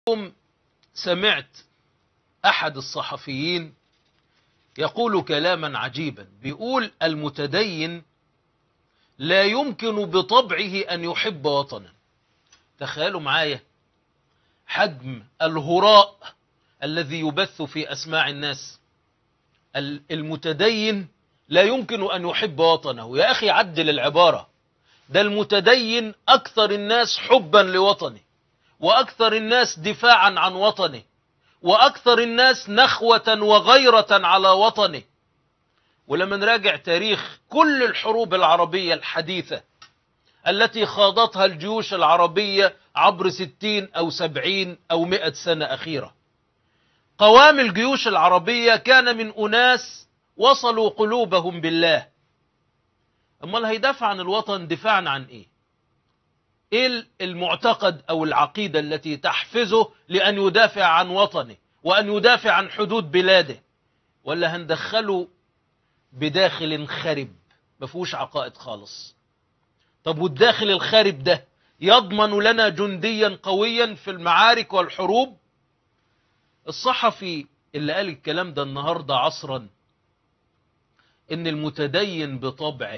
يوم سمعت أحد الصحفيين يقول كلاما عجيبا بيقول المتدين لا يمكن بطبعه أن يحب وطنا تخيلوا معايا حجم الهراء الذي يبث في أسماع الناس المتدين لا يمكن أن يحب وطنه يا أخي عدل العبارة ده المتدين أكثر الناس حبا لوطنه وأكثر الناس دفاعا عن وطنه وأكثر الناس نخوة وغيرة على وطنه ولما نراجع تاريخ كل الحروب العربية الحديثة التي خاضتها الجيوش العربية عبر ستين أو سبعين أو مئة سنة أخيرة قوام الجيوش العربية كان من أناس وصلوا قلوبهم بالله أما هيدافع عن الوطن دفاعا عن إيه ايه المعتقد او العقيدة التي تحفزه لان يدافع عن وطنه وان يدافع عن حدود بلاده ولا هندخله بداخل خرب ما فيهوش عقائد خالص طب والداخل الخارب ده يضمن لنا جنديا قويا في المعارك والحروب الصحفي اللي قال الكلام ده النهاردة عصرا ان المتدين بطبعه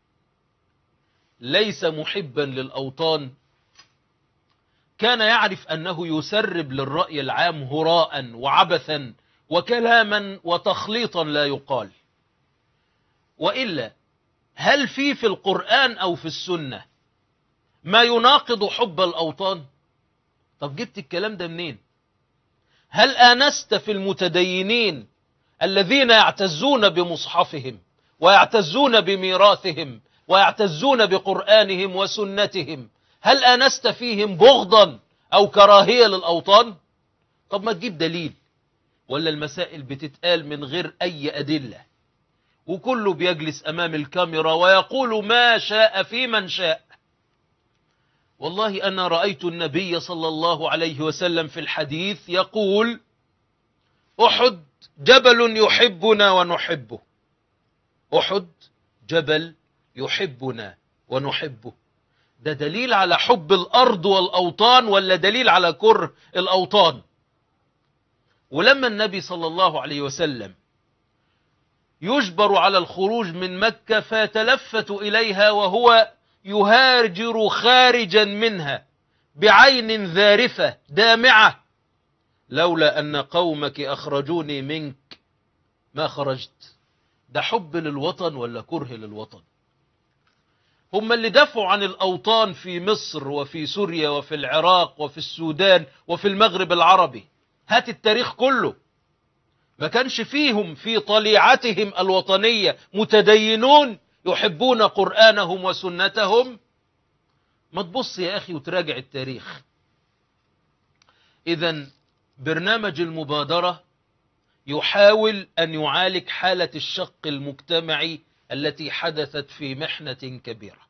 ليس محبا للأوطان كان يعرف أنه يسرب للرأي العام هراء وعبثا وكلاما وتخليطا لا يقال وإلا هل في في القرآن أو في السنة ما يناقض حب الأوطان طب جبت الكلام ده منين هل آنست في المتدينين الذين يعتزون بمصحفهم ويعتزون بميراثهم ويعتزون بقرآنهم وسنتهم هل آنست فيهم بغضا أو كراهية للأوطان طب ما تجيب دليل ولا المسائل بتتقال من غير أي أدلة وكله بيجلس أمام الكاميرا ويقول ما شاء في من شاء والله أنا رأيت النبي صلى الله عليه وسلم في الحديث يقول أحد جبل يحبنا ونحبه أحد جبل يحبنا ونحبه ده دليل على حب الأرض والأوطان ولا دليل على كره الأوطان ولما النبي صلى الله عليه وسلم يجبر على الخروج من مكة فيتلفت إليها وهو يهاجر خارجا منها بعين ذارفة دامعة لولا أن قومك أخرجوني منك ما خرجت ده حب للوطن ولا كره للوطن هم اللي دافعوا عن الأوطان في مصر وفي سوريا وفي العراق وفي السودان وفي المغرب العربي هات التاريخ كله ما كانش فيهم في طليعتهم الوطنية متدينون يحبون قرآنهم وسنتهم ما تبص يا أخي وتراجع التاريخ إذا برنامج المبادرة يحاول أن يعالج حالة الشق المجتمعي التي حدثت في محنة كبيرة